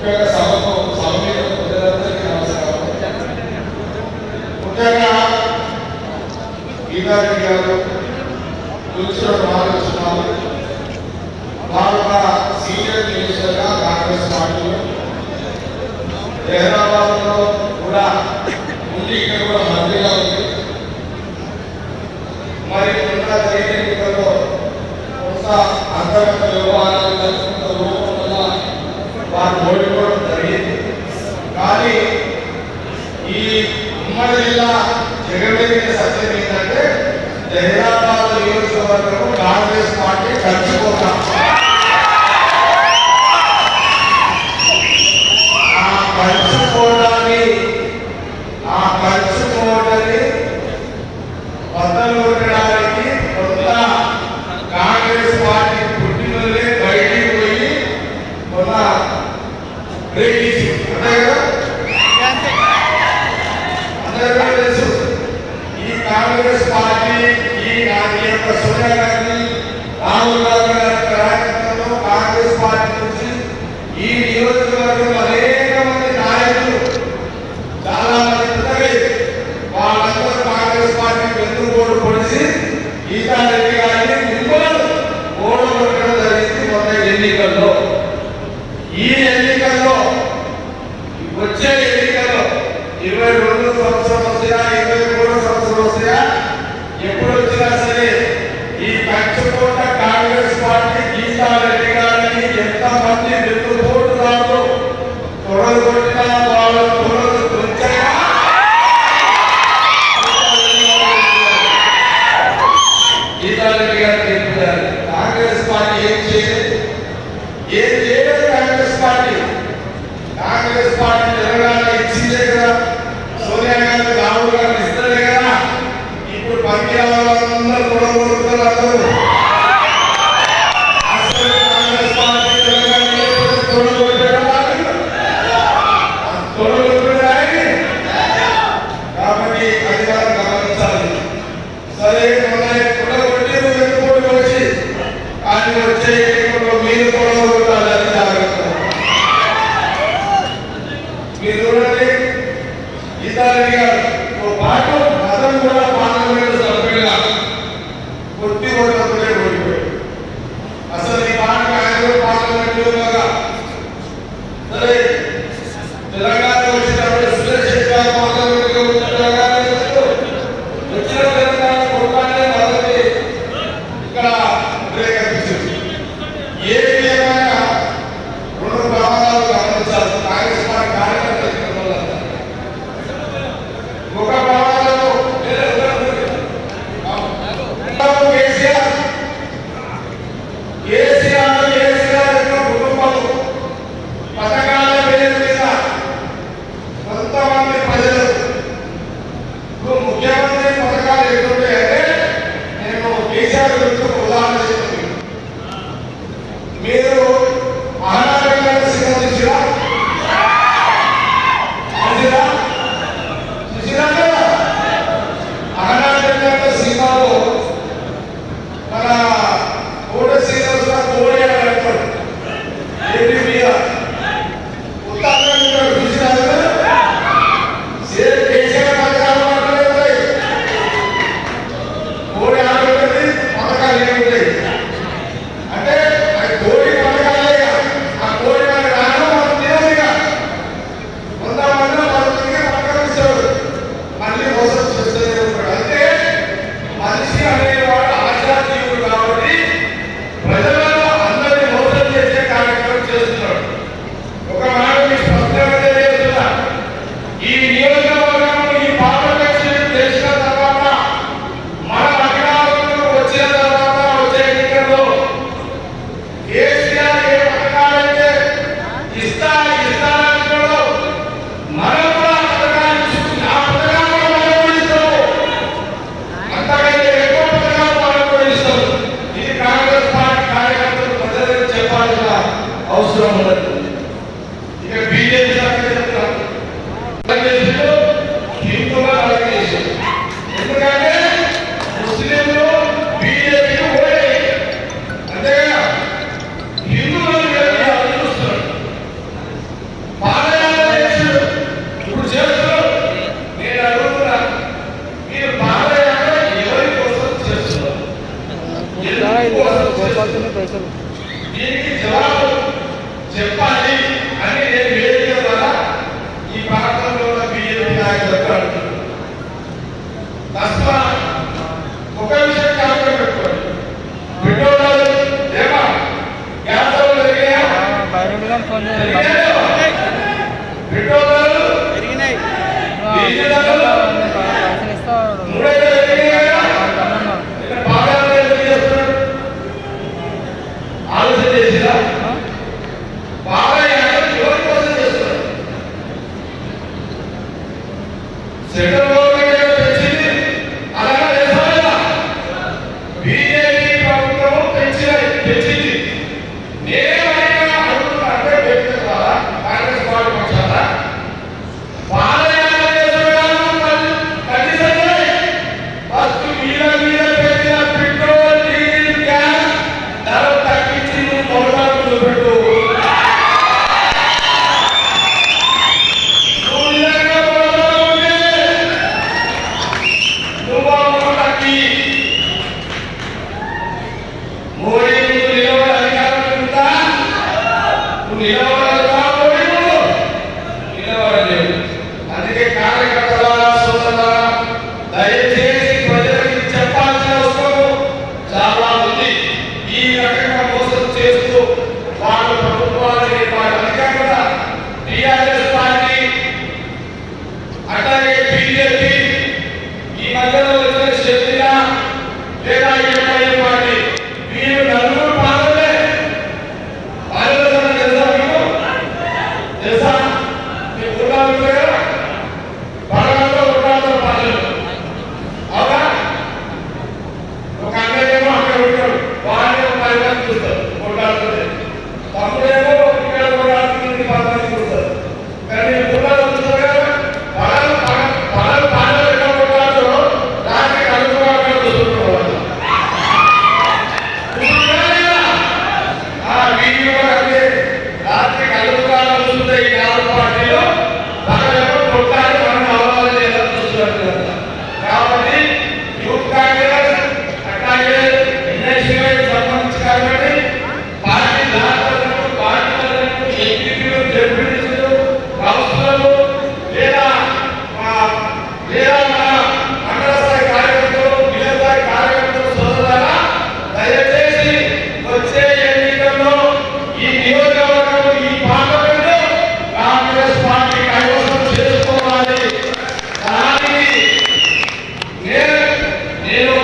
ముఖ్యంగా సభకు సభ మీద ప్రజలందరికీ నమస్కారం ముఖ్యంగా గీతారెడ్డి గారు కూర్చున్న మహాలక్ష్మాలు వారు ఒక సీనియర్ మినిస్టర్గా కాంగ్రెస్ పార్టీలో హైదరాబాద్లో కూడా ఉండి ఇక్కడ కూడా మంత్రిగా ఉంది మరి ఉన్న జరిగిన ఎన్నికల్లో కొంత అంతర్గత వ్యవహారాలు కొంత రూపం వల్ల వారు ఓడిపోవడం జరిగింది కానీ ఈ ఉమ్మడి జిల్లా జగమెరిగిన సత్యం ఏంటంటే హైదరాబాద్ నియోజకవర్గం కాంగ్రెస్ పార్టీ కలిసిపోతాం ఆ కలిసిపోవడాన్ని ఆ కలిసిపోవడాన్ని బద్దలు కొట్టడానికి కొంత కాంగ్రెస్ పార్టీ పుట్టినలే బయటికి పోయి కొంత బ్రేక్ ఇచ్చి అంతే కదా అందరికీ తెలుసు ఈ కాంగ్రెస్ పార్టీ ఈ ఈ యొక్క సోనియా గాంధీ రాహుల్ గాంధీ గారి నాయకత్వంలో కాంగ్రెస్ పార్టీ నుంచి ఈ నియోజకవర్గంలో అనేక మంది నాయకులు చాలా మంది పుట్టలేదు వాళ్ళందరూ కాంగ్రెస్ పార్టీ ఎందుకు ఓటు పొడిచి గీతారెడ్డి గారిని మిమ్మల్ని ఓడగొట్టడం జరిగింది మొన్న ఎన్నికల్లో ఈ ఎన్నికల్లో వచ్చే ఎన్నికల్లో ఇరవై రెండు సంవత్సరం వస్తాయా ఇరవై మూడు సంవత్సరం వస్తాయా ఎప్పుడు వచ్చినా సరే ఈ కంచుకోట కాంగ్రెస్ పార్టీ గీతారెడ్డి గారిని ఎంత మంది రెండు ఓటు రాదు తొడలు కొట్టినా వాళ్ళు తొడలు తుంచగా గీతారెడ్డి గారు చెప్పారు కాంగ్రెస్ పార్టీ ఏం చేయలేదు ఏం చేయలేదు కాంగ్రెస్ పార్టీ కాంగ్రెస్ పార్టీ తెలంగాణ ఇచ్చిందే కదా సోనియా గాంధీ రాహుల్ గాంధీ ఇస్తలే కదా ఇప్పుడు పనికి వాళ్ళందరూ తొడగొడుతున్నారు అందరూ అసలు కాంగ్రెస్ పార్టీ తెలంగాణ తొడగొట్టారు తొడగొట్టారు కాబట్టి అది మనం గమనించాలి సరే మొన్న కూడా కొట్టి ఎత్తుకోటి వచ్చి కానీ వచ్చే ఎన్నికల్లో మీరు కూడా కొట్టాలి అది జాగ్రత్త మీరు చూడండి గీతారెడ్డి గారు ఓ పాటు అతను కూడా పార్లమెంట్ సభ్యుడిగా కొట్టి కొట్టప్పుడే ఓడిపోయాడు అసలు ఈ మాట ఆయన కూడా పార్లమెంట్ లాగా సరే తెలంగాణ వచ్చినప్పుడు సురేష్ గారు పార్లమెంట్ వచ్చిన తెలంగాణ వచ్చిన తెలంగాణ కొట్టాలనే మొదటి ఇక్కడ బ్రేక్ అనిపించింది ఏ విధంగా రెండు ప్రమాదాలు గమనించాలి కాంగ్రెస్ పార్టీ కార్యకర్తలు ఇక్కడ వాళ్ళంతా. ఒక ప్రమాదంలో వేరే ఉదాహరణ కేసీఆర్ కేసీఆర్ కేసీఆర్ యొక్క కుటుంబం పథకాల పేరు మీద కొంతమంది ప్రజలు ఇప్పుడు ముఖ్యమంత్రి పథకాలు ఎటువంటి అంటే నేను కేసీఆర్ గురించి ఒక ఉదాహరణ చెప్తాను మీరు మహానాడు సినిమా చూసిరా చూసిరా చూసిరా కదా మహానాడు సినిమాలో మన కోట శ్రీనివాసరావు కోడి అని అంటాడు ఏపీ మీద ఉత్తరాఖండ్ చూసిరా కదా సేమ్ కేసీఆర్ పథకాలు మాత్రమే ఉన్నాయి కోడి ఆడబెట్టి పథకాలు వస్తుంది దీనికి జవాబు చెప్పాలి అని నేను వేదిక ద్వారా ఈ ప్రాంతంలో ఉన్న బీజేపీ నాయకులకు అడుగుతున్నాను తస్మా ఒక విషయం జ్ఞాపకం పెట్టుకోండి పెట్రోల్ ఏమా గ్యాస్ ధరలు పెరిగాయా బయట కానీ ఫోన్ పెరిగాయా? పెట్రోల్ ధరలు పెరిగినాయి డీజిల్ ధరలు పైసలు ఇస్తాడు మూడైతే పెరిగాయా ఇక్కడ బాగా ఎందుకు చేస్తున్నాడు ఆలోచన చేసిరా బాగా ఎవరు ఎవరి కోసం చేస్తున్నాడు సెంట్రల్ గవర్నమెంట్ ఏదో తెచ్చింది అలాగే చేసారా బీజేపీ ప్రభుత్వం పెంచిన పెంచింది నేనేమైనా అడుగుతున్నా అంటే వ్యక్తి ద్వారా కాంగ్రెస్ పార్టీ పక్షాన పాదయాత్ర చేస్తున్నాను కనీసం ఫస్ట్ మీద మీద పెట్టిన పెట్రోల్ డీజిల్ గ్యాస్ ధర తగ్గించి నువ్వు మొదలు పెట్టు నువ్వు నిజంగా మొదలు ఉంటే నువ్వు ఆ మూటకి మోడీ ముందు నిలబడే అధికారం ఉందా నువ్వు నిలబడలేవా మోడీ ముందు నిలబడలేవు అందుకే కార్యకర్తల సోదరులారా దయచేసి ప్రజలకు చెప్పాల్సిన అవసరం చాలా ఉంది ఈ రకంగా మోసం చేస్తూ వాళ్ళు ప్రభుత్వాన్ని వాటి అధికారుల టీఆర్ఎస్ పార్టీ అట్లాగే బీజేపీ ఈ మధ్యలో వచ్చిన శక్తిగా లేదా ఎంఐఎం పార్టీ వీరు నలుగురు పాలనే పాలన తెలుసా మీకు తెలుసా మీకు ఉండాలి కదా బలగంతో ఉండాలి పాలన అవునా ఒక అన్నయ్యేమో అక్కడ ఉంటాడు వాడిని ఒక పది మంది చూస్తారు కొట్టాడుతుంది తమ్ముడేమో ఇక్కడ కొట్టాడుతుంది పది మంది చూస్తారు కానీ గుర్రాలు చూస్తారు కదా పగలు పగలు పాటలు ఎక్కడ కొట్టాడు రాత్రి కలుపుకోవడం చూసుకుంటారు వాళ్ళు. చూస్తున్నారా లేదా? ఆ వీడియో అంటే రాత్రి కలుపుకోవడం చూస్తే ఈ నాలుగు పార్టీలు పగలేమో కొట్టాలి మనం అవగాహన చేయాలని చూస్తున్నారు కదా. కాబట్టి యూత్ కాంగ్రెస్ అట్లాగే ఎన్ఎస్సీకి సంబంధించి కాబట్టి పార్టీ దాతలకు పార్టీలకు ఎంపీలు జడ్పీటీసీలు కౌన్సిలర్లు లేదా ఆ, లేదా మన మండల స్థాయి కార్యకర్తలు జిల్లా స్థాయి కార్యకర్తలు సోదరులారా దయచేసి వచ్చే ఎన్నికల్లో ఈ నియోజకవర్గం ఈ పార్లమెంటు కాంగ్రెస్ పార్టీ కైవసం చేసుకోవాలి దానికి నేను నేను